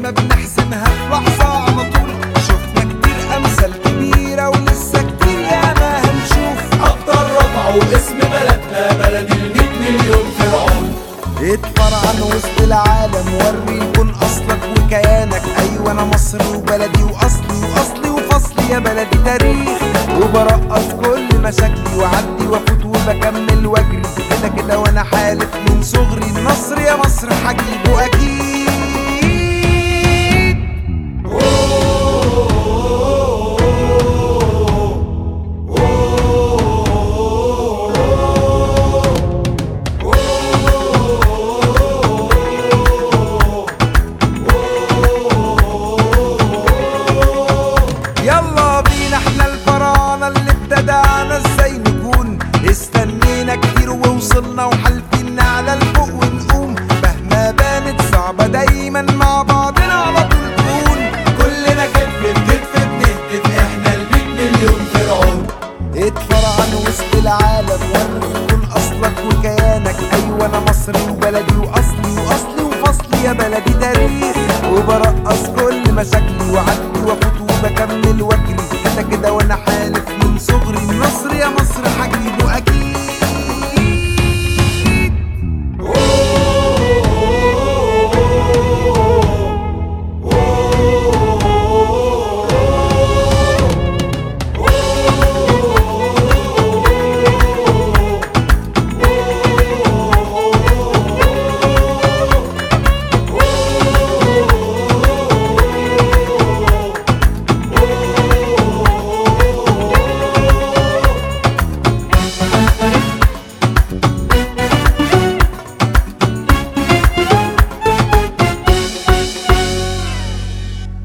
الأزمة بنحسمها في لحظة على طول شفنا كتير أمثال كبيرة ولسه كتير ياما هنشوف أبطال رفعوا اسم بلدنا بلد الميت مليون فرعون اتفرعن وسط العالم وري يكون اصلك وكيانك ايوه انا مصر وبلدي واصلي واصلي وفصلي يا بلدي تاريخ وبرقص كل مشاكلي وعدي وافوت وبكمل واجري كده كده وانا حالف من صغري النصر يا مصر هجيبه اكيد يلا بينا احنا الفراعنة اللي ابتدعنا ازاي نكون استنينا كتير ووصلنا وحالفين على الفوق ونقوم مهما بانت صعبة دايما مع بعضنا على طول تكون كلنا كتف بكتف بنهتف احنا الميت مليون فرعون اتفرعن وسط العالم وري يكون اصلك وكيانك ايوه انا مصري وبلدي واصلي واصلي وفصلي يا بلدي تاريخ وبرقص كل مشاكلي وعدي وافوت